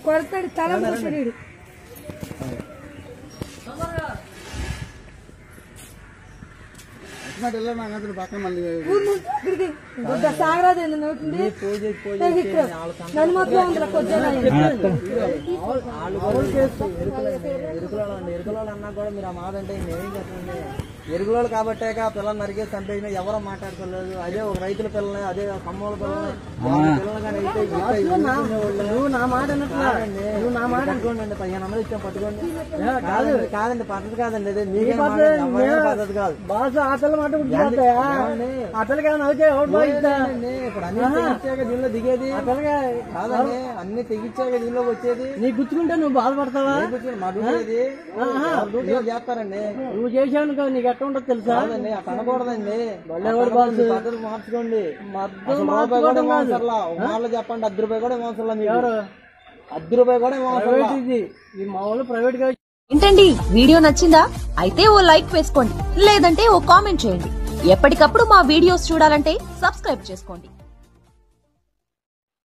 కొడతాడు తల మూసాడు వీడు. పక్కన మళ్ళీ ఊరు నుంచి ఇక్కడికి గుడ్డ సాగరాదు ఏంది నవ్వుతుంది ఇక్కడ. నన్ను మాత్రం అందులో కొద్దిగా ఎరుకులలో ఎరుకులలో అన్నా కూడా మీరు ఆ మాట అంటే నేనేం చెప్పండి ఎరుగులోళ్ళు కాబట్టే ఆ పిల్లలు నరికేసి చంపేసిన ఎవరో మాట్లాడుకోలేదు అదే ఒక రైతుల పిల్లల్ని అదే ఒక కమ్మోళ్ళ పిల్లల్ని వాళ్ళ పిల్లలు కానీ అయితే ఇంకా ఊరుకునేవాళ్ళు. నువ్వు నా మాట అన్నట్లా కాదండి. నువ్వు నా మాట పట్టుకోండి అండి పదిహేను వందలు ఇచ్చాం పట్టుకోండి కాదు. కాదండి కాదండి పద్ధతి కాదండి ఇది మీకే మాట పద్ధతి ఎవరైనా పద్ధతి కాదు బాస్ ఆటల మాట గుర్తుపడతాయా ఏమండి? ఆటలుగా నవ్వుతే ఎవరు బాగుతా ఏంటండి, ఇప్పుడు అన్ని తెగించాక దీనిలో దిగేది ఆటలుగా కాదండి అన్ని తెగించాక దీనిలోకి వచ్చేది నీ గుర్తుకుంటే నువ్వు బాధపడతావా ఏం కూర్చొని మా డ్యూటీ ఇది మా డ్యూటీ వాళ్ళు చేస్తారండి నువ్వు చేసావు నీకు ఎట్లా ఉండదు తెలుసా కాదండి అట్లా అనకూడదండి ఎవరు బాస్? మీ పద్ధతి మార్చుకోండి మద్దతు అసలు రూపాయి కూడా మార్చుకోవడం కాదు. ఇవ్వసరలా ఒక మాటలో చెప్పండి అర్ధ రూపాయి కూడా ఇవ్వసరలా మీకు ఎవరు అర్ధ రూపాయి కూడా ఇవ్వసరలా ప్రైవేట్ ఇది ఈ మామూలు ప్రైవేట్ గా ఏంటండి వీడియో నచ్చిందా అయితే ఓ లైక్ వేసుకోండి లేదంటే ఓ కామెంట్ చేయండి ఎప్పటికప్పుడు మా వీడియోస్ చూడాలంటే సబ్స్క్రైబ్ చేసుకోండి